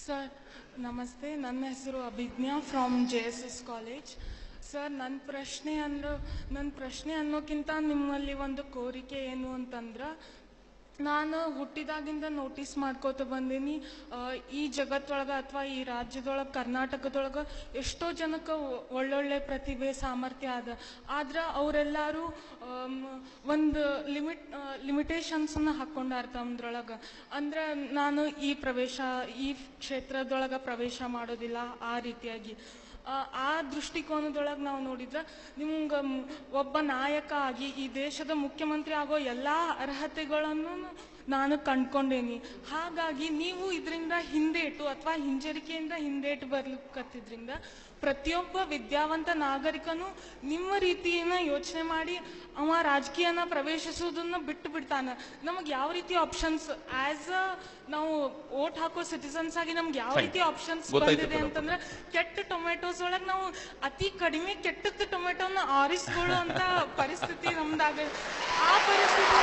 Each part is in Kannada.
ಸರ್ ನಮಸ್ತೆ ನನ್ನ ಹೆಸರು Abhijna from J S S college sir ನನ್ನ ಪ್ರಶ್ನೆ ಅಂದ್ರೆ ನನ್ನ ಪ್ರಶ್ನೆ ಅನ್ನೋಕ್ಕಿಂತ ನಿಮ್ಮಲ್ಲಿ ಒಂದು ಕೋರಿಕೆ ಏನು ಅಂತಂದ್ರೆ ನಾನು ಹುಟ್ಟಿದಾಗಿಂದ ನೋಟಿಸ್ ಮಾಡ್ಕೋತ ಬಂದೀನಿ ಆ, ಈ ಜಗತ್ತೊಳಗೆ ಅಥವಾ ಈ ರಾಜ್ಯದೊಳಗೆ ಕರ್ನಾಟಕದೊಳಗೆ ಎಷ್ಟೋ ಜನಕ್ಕೆ ಒ- ಒಳ್ಳೊಳ್ಳೆ ಪ್ರತಿಭೆ ಸಾಮರ್ಥ್ಯ ಅದ ಆದ್ರೆ ಅವರೆಲ್ಲರೂ ಒಂದು ಲಿಮಿಟ್ ಲಿಮಿಟೇಷನ್ಸನ್ನ ಹಾಕ್ಕೊಂಡಾರ ತಮ್ದ್ರೊಳಗೆ ಅಂದ್ರೆ ನಾನು ಈ ಪ್ರವೇಶ ಈ ಕ್ಷೇತ್ರದೊಳಗೆ ಪ್ರವೇಶ ಮಾಡೋದಿಲ್ಲ ಆ ರೀತಿಯಾಗಿ ಆ, ಆ ದೃಷ್ಟಿಕೋನದೊಳಗೆ ನಾವು ನೋಡಿದ್ರೆ ನಿಮ್ಗೆ ಮ್- ಒಬ್ಬ ನಾಯಕ ಆಗಿ ಈ ದೇಶದ ಮುಖ್ಯಮಂತ್ರಿ ಆಗೋ ಎಲ್ಲ ಅರ್ಹತೆಗಳನ್ನು ನಾನು ಕಂಡ್ಕೊಂಡೇನಿ ಹಾಗಾಗಿ ನೀವು ಇದರಿಂದ ಹಿಂದೇಟು ಅಥವಾ ಹಿಂಜರಿಕೆಯಿಂದ ಹಿಂದೇಟು ಬರ್ಲಿಕ್ಕತ್ತಿದ್ರಿಂದ ಪ್ರತಿಯೊಬ್ಬ ವಿದ್ಯಾವಂತ ನಾಗರಿಕನು ನಿಮ್ಮ ರೀತಿಯನ್ನ ಯೋಚನೆ ಮಾಡಿ ಅವ ರಾಜಕೀಯನ ಪ್ರವೇಶಿಸೋದನ್ನ ಬಿಟ್ಟು ಬಿಡ್ತಾನ ನಮಗೆ ಯಾವ ರೀತಿ ಆಪ್ಷನ್ಸ್ ಆಸ್ ಅ ನಾವು ಓಟ್ ಹಾಕೋ ಸಿಟಿಸನ್ಸ್ ಆಗಿ ನಮ್ಗೆ ಯಾವ Fine. ರೀತಿ ಆಪ್ಷನ್ಸ್ ಗೊತ್ತಾಯ್ತು ಬಂದಿದೆ madam. ಅಂತಂದ್ರೆ ಕೆಟ್ಟ ಟೊಮೆಟೊಸ್ ಒಳಗೆ ನಾವು ಅತಿ ಕಡಿಮೆ ಕೆಟ್ಟದ್ದು ಟೊಮೆಟೊನ ಆರಿಸ್ಕೊಳ್ಳುವಂತ ಪರಿಸ್ಥಿತಿ ನಮ್ದಾಗ ಆ ಪರಿಸ್ಥಿತಿ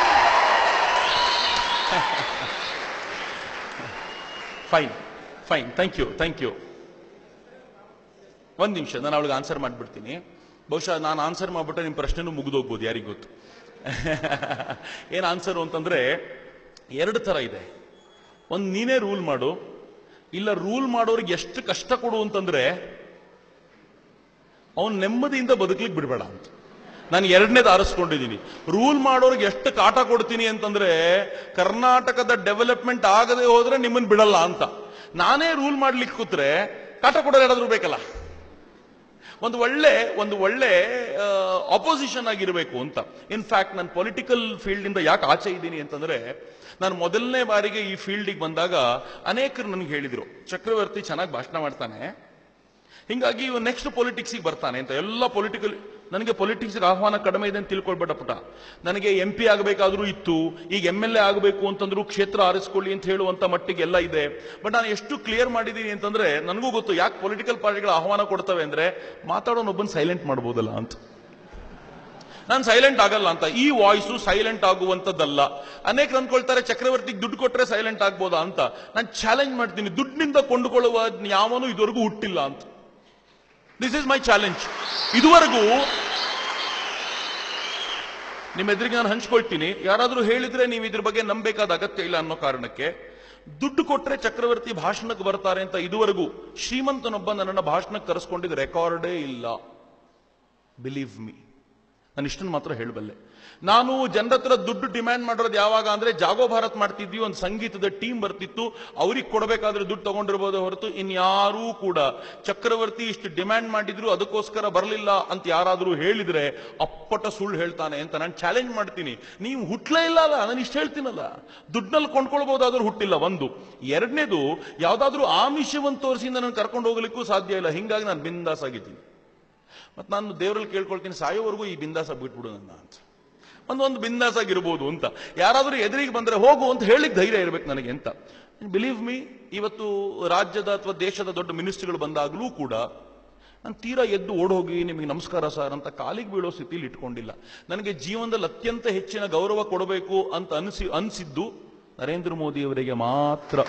fine fine thank you thank you ಒಂದು ನಿಮಿಷ ನಾನು ಅವಳಿಗೆ ಆನ್ಸರ್ ಮಾಡಿಬಿಡ್ತೀನಿ ಬಹುಶಃ ನಾನು ಆನ್ಸರ್ ಮಾಡ್ಬಿಟ್ರೆ ನಿಮ್ಮ ಪ್ರಶ್ನೆನೂ ಮುಗಿದೋಗ್ಬೋದು ಯಾರಿಗೂ ಗೊತ್ತು ಏನು ಆನ್ಸರು ಅಂತಂದ್ರೆ ಎರಡು ಥರ ಇದೆ ಒಂದು ನೀನೇ ರೂಲ್ ಮಾಡು ಇಲ್ಲ ರೂಲ್ ಮಾಡೋರಿಗೆ ಎಷ್ಟು ಕಷ್ಟ ಕೊಡು ಅಂತಂದ್ರೆ ಅವನು ನೆಮ್ಮದಿಯಿಂದ ಬದುಕಲಿಕ್ಕೆ ಬಿಡಬೇಡ ಅಂತ ನಾನು ಎರಡನೇದು ಆರಿಸ್ಕೊಂಡಿದ್ದೀನಿ ರೂಲ್ ಮಾಡೋರಿಗೆ ಎಷ್ಟು ಕಾಟ ಕೊಡ್ತೀನಿ ಅಂತಂದ್ರೆ ಕರ್ನಾಟಕದ ಡೆವಲಪ್ಮೆಂಟ್ ಆಗದೆ ಹೋದ್ರೆ ನಿಮ್ಮನ್ನ ಬಿಡಲ್ಲ ಅಂತ ನಾನೇ ರೂಲ್ ಮಾಡ್ಲಿಕ್ಕೆ ಕೂತ್ರೆ ಕಾಟ ಕೊಡೋರು ಯಾರಾದ್ರೂ ಬೇಕಲ್ಲ ಒಂದು ಒಳ್ಳೆ ಒಂದು ಒಳ್ಳೆ ಅಪೋಸಿಷನ್ ಆಗಿರಬೇಕು ಅಂತ ಇನ್ಫ್ಯಾಕ್ಟ್ ನಾನು ಪೊಲಿಟಿಕಲ್ ಫೀಲ್ಡ್ ಇಂದ ಯಾಕೆ ಆಚೆ ಇದ್ದೀನಿ ಅಂತಂದ್ರೆ ನಾನು ಮೊದಲನೇ ಬಾರಿಗೆ ಈ ಫೀಲ್ಡಿಗೆ ಬಂದಾಗ ಅನೇಕರು ನನಗೆ ಹೇಳಿದ್ರು ಚಕ್ರವರ್ತಿ ಚೆನ್ನಾಗಿ ಭಾಷಣ ಮಾಡ್ತಾನೆ ಹಿಂಗಾಗಿ ಇವ ನೆಕ್ಸ್ಟ್ ಪೊಲಿಟಿಕ್ಸಿಗೆ ಬರ್ತಾನೆ ಅಂತ ಎಲ್ಲ ಪೊಲಿಟಿಕಲ್ ನನಗೆ ಪೊಲಿಟಿಕ್ಸ್ಗೆ ಆಹ್ವಾನ ಕಡಿಮೆ ಇದೆ ಅಂತ ತಿಳ್ಕೊಳ್ಬೇಡ ಪುಟ ನನಗೆ ಎಂ ಪಿ ಆಗಬೇಕಾದ್ರೂ ಇತ್ತು ಈಗ ಎಂ ಎಲ್ ಎ ಆಗಬೇಕು ಅಂತಂದ್ರು ಕ್ಷೇತ್ರ ಆರಿಸ್ಕೊಳ್ಳಿ ಅಂತ ಹೇಳುವಂತ ಮಟ್ಟಿಗೆ ಎಲ್ಲ ಇದೆ ಬಟ್ ನಾನು ಎಷ್ಟು ಕ್ಲಿಯರ್ ಮಾಡಿದ್ದೀನಿ ಅಂತಂದ್ರೆ ನನಗೂ ಗೊತ್ತು ಯಾಕೆ ಪೊಲಿಟಿಕಲ್ ಪಾರ್ಟಿಗಳು ಆಹ್ವಾನ ಕೊಡ್ತವೆ ಅಂದ್ರೆ ಮಾತಾಡೋನೊಬ್ಬನ್ ಸೈಲೆಂಟ್ ಮಾಡ್ಬೋದಲ್ಲ ಅಂತ ನಾನು ಸೈಲೆಂಟ್ ಆಗಲ್ಲ ಅಂತ ಈ ವಾಯ್ಸು ಸೈಲೆಂಟ್ ಆಗುವಂತದ್ದಲ್ಲ ಅನೇಕರು ಅಂದ್ಕೊಳ್ತಾರೆ ಚಕ್ರವರ್ತಿಗೆ ದುಡ್ಡು ಕೊಟ್ರೆ ಸೈಲೆಂಟ್ ಆಗ್ಬೋದಾ ಅಂತ ನಾನು ಚಾಲೆಂಜ್ ಮಾಡ್ತೀನಿ ದುಡ್ಡಿನಿಂದ ಕೊಂಡುಕೊಳ್ಳುವ ಯಾವನು ಇದುವರೆಗೂ ಹುಟ್ಟಿಲ್ಲ ಅಂತ ದಿಸ್ ಇಸ್ ಮೈ ಚಾಲೆಂಜ್ ಇದುವರೆಗೂ ನಿಮ್ಮ ಎದುರಿಗೆ ನಾನು ಹಂಚ್ಕೊಳ್ತೀನಿ ಯಾರಾದ್ರೂ ಹೇಳಿದ್ರೆ ನೀವು ಇದ್ರ ಬಗ್ಗೆ ನಂಬೇಕಾದ ಅಗತ್ಯ ಇಲ್ಲ ಅನ್ನೋ ಕಾರಣಕ್ಕೆ ದುಡ್ಡು ಕೊಟ್ರೆ ಚಕ್ರವರ್ತಿ ಭಾಷಣಕ್ಕೆ ಬರ್ತಾರೆ ಅಂತ ಇದುವರೆಗೂ ಶ್ರೀಮಂತನೊಬ್ಬ ನನ್ನನ್ನು ಭಾಷಣಕ್ಕೆ ಕರೆಸ್ಕೊಂಡಿದ್ದ ರೆಕಾರ್ಡೇ ಇಲ್ಲ ಬಿಲೀವ್ ಮೀ ನಾನು ಇಷ್ಟನ್ನು ಮಾತ್ರ ಹೇಳಬಲ್ಲೆ ನಾನು ಜನರ ಹತ್ರ ದುಡ್ಡು ಡಿಮ್ಯಾಂಡ್ ಮಾಡೋದು ಯಾವಾಗ ಅಂದ್ರೆ ಜಾಗೋ ಭಾರತ್ ಮಾಡ್ತಿದ್ವಿ ಒಂದು ಸಂಗೀತದ ಟೀಮ್ ಬರ್ತಿತ್ತು ಅವ್ರಿಗೆ ಕೊಡಬೇಕಾದ್ರೆ ದುಡ್ಡು ತಗೊಂಡಿರ್ಬೋದು ಹೊರತು ಇನ್ಯಾರೂ ಕೂಡ ಚಕ್ರವರ್ತಿ ಇಷ್ಟು ಡಿಮ್ಯಾಂಡ್ ಮಾಡಿದ್ರು ಅದಕ್ಕೋಸ್ಕರ ಬರಲಿಲ್ಲ ಅಂತ ಯಾರಾದರೂ ಹೇಳಿದ್ರೆ ಅಪ್ಪಟ ಸುಳ್ಳು ಹೇಳ್ತಾನೆ ಅಂತ ನಾನು ಚಾಲೆಂಜ್ ಮಾಡ್ತೀನಿ ನೀವು ಹುಟ್ಲೇ ಇಲ್ಲ ಅಲ್ಲ ನಾನು ಇಷ್ಟು ಹೇಳ್ತೀನಲ್ಲ ದುಡ್ಡಲ್ಲಿ ಕೊಂಡ್ಕೊಳ್ಬಹುದಾದ್ರೂ ಹುಟ್ಟಿಲ್ಲ ಒಂದು ಎರಡನೇದು ಯಾವ್ದಾದ್ರೂ ಆಮಿಷವನ್ನು ತೋರಿಸಿ ನನ್ನ ಕರ್ಕೊಂಡು ಹೋಗ್ಲಿಕ್ಕೂ ಸಾಧ್ಯ ಇಲ್ಲ ಹಿಂಗಾಗಿ ನಾನು ಬಿಂದಾಸ್ ಆಗಿದ್ದೀನಿ ಮತ್ತು ನಾನು ದೇವರಲ್ಲಿ ಕೇಳ್ಕೊಳ್ತೀನಿ ಸಾಯೋವರೆಗೂ ಈ ಬಿಂದಾಸ ಬಿಟ್ಬಿಡು ನನ್ನ ಅಂತ ಒಂದು ಒಂದು ಬಿಂದಾಸ ಆಗಿರ್ಬೋದು ಅಂತ ಯಾರಾದರೂ ಎದುರಿಗೆ ಬಂದರೆ ಹೋಗು ಅಂತ ಹೇಳಿಕ್ ಧೈರ್ಯ ಇರಬೇಕು ನನಗೆ ಅಂತ ಬಿಲೀವ್ ಮೀ ಇವತ್ತು ರಾಜ್ಯದ ಅಥವಾ ದೇಶದ ದೊಡ್ಡ ಮಿನಿಸ್ಟ್ರಿಗಳು ಬಂದಾಗಲೂ ಕೂಡ ನಾನು ತೀರಾ ಎದ್ದು ಓಡೋಗಿ ನಿಮಗೆ ನಮಸ್ಕಾರ ಸರ್ ಅಂತ ಕಾಲಿಗೆ ಬೀಳೋ ಸ್ಥಿತಿಲಿ ಇಟ್ಕೊಂಡಿಲ್ಲ ನನಗೆ ಜೀವನದಲ್ಲಿ ಅತ್ಯಂತ ಹೆಚ್ಚಿನ ಗೌರವ ಕೊಡಬೇಕು ಅಂತ ಅನಿಸಿ ಅನಿಸಿದ್ದು ನರೇಂದ್ರ ಮೋದಿ ಅವರಿಗೆ ಮಾತ್ರ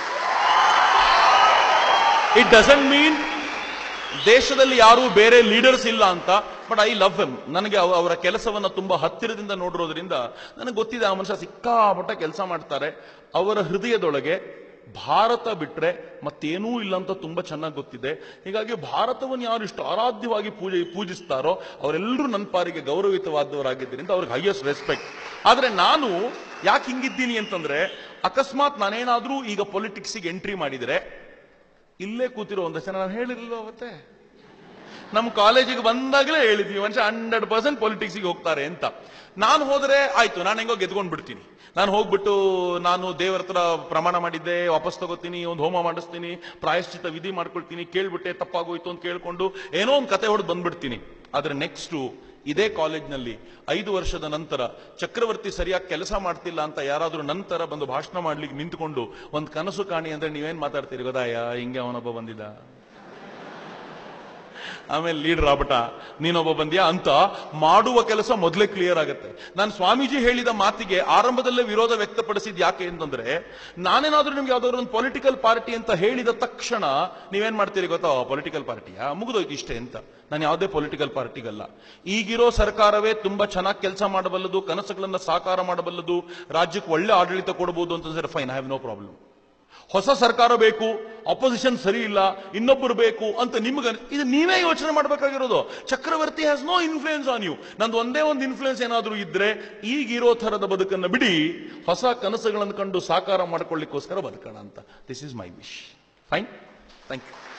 ಇಟ್ ಡಸಂಟ್ ಮೀನ್ ದೇಶದಲ್ಲಿ ಯಾರು ಬೇರೆ ಲೀಡರ್ಸ್ ಇಲ್ಲ ಅಂತ ಬಟ್ ಐ ಲವ್ ಎಮ್ ನನಗೆ ಅವ- ಅವರ ಕೆಲಸವನ್ನ ತುಂಬಾ ಹತ್ತಿರದಿಂದ ನೋಡಿರೋದ್ರಿಂದ ನನಗೆ ಗೊತ್ತಿದೆ ಆ ಮನುಷ್ಯ ಸಿಕ್ಕಾಪಟ್ಟ ಕೆಲಸ ಮಾಡ್ತಾರೆ ಅವರ ಹೃದಯದೊಳಗೆ ಭಾರತ ಬಿಟ್ರೆ ಮತ್ತೇನೂ ಇಲ್ಲ ಅಂತ ತುಂಬಾ ಚೆನ್ನಾಗಿ ಗೊತ್ತಿದೆ ಹೀಗಾಗಿ ಭಾರತವನ್ನು ಯಾರು ಇಷ್ಟು ಆರಾಧ್ಯವಾಗಿ ಪೂಜೆ ಪೂಜಿಸ್ತಾರೋ ಅವರೆಲ್ಲರೂ ನನ್ನ ಪಾರಿಗೆ ಗೌರವಿತವಾದವರಾಗಿದ್ದರಿಂದ ಅವ್ರಿಗೆ ಹೈಯೆಸ್ಟ್ ರೆಸ್ಪೆಕ್ಟ್ ಆದ್ರೆ ನಾನು ಯಾಕೆ ಹಿಂಗಿದ್ದೀನಿ ಅಂತಂದ್ರೆ ಅಕಸ್ಮಾತ್ ನಾನೇನಾದ್ರೂ ಈಗ ಪೊಲಿಟಿಕ್ಸಿಗೆ ಎಂಟ್ರಿ ಮಾಡಿದರೆ ಇಲ್ಲೇ ಕೂತಿರೋ ಒಂದಷ್ಟು ಜನ ನಾನು ಹೇಳಿರಲಿಲ್ಲ ಅವತ್ತೆ ನಮ್ಮ ಕಾಲೇಜಿಗೆ ಬಂದಾಗಲೇ ಹೇಳಿದ್ವಿ ಮನುಷ್ಯ ಹಂಡ್ರೆಡ್ ಪರ್ಸೆಂಟ್ ಪೊಲಿಟಿಕ್ಸಿಗೆ ಹೋಗ್ತಾರೆ ಅಂತ ನಾನು ಹೋದ್ರೆ ಆಯ್ತು ನಾನು ಹೆಂಗೋ ಗೆದ್ಕೊಂಡು ಬಿಡ್ತೀನಿ ನಾನು ಹೋಗ್ಬಿಟ್ಟು ನಾನು ದೇವರ ಹತ್ರ ಪ್ರಮಾಣ ಮಾಡಿದ್ದೆ ವಾಪಸ್ ತಗೋತೀನಿ ಒಂದು ಹೋಮ ಮಾಡಿಸ್ತೀನಿ ಪ್ರಾಯಶ್ಚಿತ ವಿಧಿ ಮಾಡ್ಕೊಳ್ತೀನಿ ಕೇಳ್ಬಿಟ್ಟೆ ತಪ್ಪಾಗೋಯ್ತು ಅಂತ ಕೇಳ್ಕೊಂಡು ಏನೋ ಒಂದು ಕತೆ ಹೊಡೆದು ಬಂದ್ಬಿಡ್ತೀನಿ ಆದ್ರೆ ನೆಕ್ಸ್ಟು ಇದೇ ಕಾಲೇಜ್ನಲ್ಲಿ ಐದು ವರ್ಷದ ನಂತರ ಚಕ್ರವರ್ತಿ ಸರಿಯಾಗಿ ಕೆಲಸ ಮಾಡ್ತಿಲ್ಲ ಅಂತ ಯಾರಾದ್ರೂ ನಂತರ ಬಂದು ಭಾಷಣ ಮಾಡ್ಲಿಕ್ಕೆ ನಿಂತ್ಕೊಂಡು ಒಂದು ಕನಸು ಕಾಣಿ ಅಂದ್ರೆ ನೀವೇನ್ ಮಾತಾಡ್ತೀರಿ ಗೊತ್ತಾಯ ಹಿಂಗೆ ಅವನೊಬ್ಬ ಬಂದಿದ್ದ ಆಮೇಲೆ ಲೀಡರ್ ಆಗ್ಬಿಟ್ಟ ನೀನೊಬ್ಬ ಬಂದ್ಯಾ ಅಂತ ಮಾಡುವ ಕೆಲಸ ಮೊದಲೇ ಕ್ಲಿಯರ್ ಆಗುತ್ತೆ ನಾನು ಸ್ವಾಮೀಜಿ ಹೇಳಿದ ಮಾತಿಗೆ ಆರಂಭದಲ್ಲೇ ವಿರೋಧ ವ್ಯಕ್ತಪಡಿಸಿದ್ ಯಾಕೆ ಅಂತಂದ್ರೆ ನಾನೇನಾದ್ರೂ ನಿಮ್ಗೆ ಯಾವ್ದಾದ್ರು ಒಂದು ಪೊಲಿಟಿಕಲ್ ಪಾರ್ಟಿ ಅಂತ ಹೇಳಿದ ತಕ್ಷಣ ನೀವೇನ್ ಮಾಡ್ತೀರಿ ಗೊತ್ತಾ ಪೊಲಿಟಿಕಲ್ ಪಾರ್ಟಿಯಾ ಮುಗಿದೋಯ್ತು ಇಷ್ಟೇ ಅಂತ ನಾನು ಯಾವುದೇ ಪೊಲಿಟಿಕಲ್ ಪಾರ್ಟಿಗಲ್ಲ ಈಗಿರೋ ಸರ್ಕಾರವೇ ತುಂಬಾ ಚೆನ್ನಾಗಿ ಕೆಲಸ ಮಾಡಬಲ್ಲದು ಕನಸುಗಳನ್ನ ಸಾಕಾರ ಮಾಡಬಲ್ಲದು ರಾಜ್ಯಕ್ಕೆ ಒಳ್ಳೆ ಆಡಳಿತ ಕೊಡಬಹುದು ಅಂತಂದ್ರೆ fine I have no problem ಹೊಸ ಸರ್ಕಾರ ಬೇಕು ಅಪೋಸಿಷನ್ ಸರಿ ಇಲ್ಲ ಇನ್ನೊಬ್ಬರು ಬೇಕು ಅಂತ ನಿಮ್ಗೆ ಅನ್- ಇದು ನೀವೇ ಯೋಚನೆ ಮಾಡಬೇಕಾಗಿರೋದು Chakravarthi has no influence on you ನಂದು ಒಂದೇ ಒಂದು ಇನ್ಫ್ಲೂಯೆನ್ಸ್ ಏನಾದರೂ ಇದ್ರೆ ಈಗಿರೋ ಥರದ ಬದುಕನ್ನು ಬಿಡಿ ಹೊಸ ಕನಸುಗಳನ್ನು ಕಂಡು ಸಾಕಾರ ಮಾಡ್ಕೊಳ್ಳಿಕ್ಕೋಸ್ಕರ ಬದುಕೋಣ ಅಂತ this is my wish fine thank you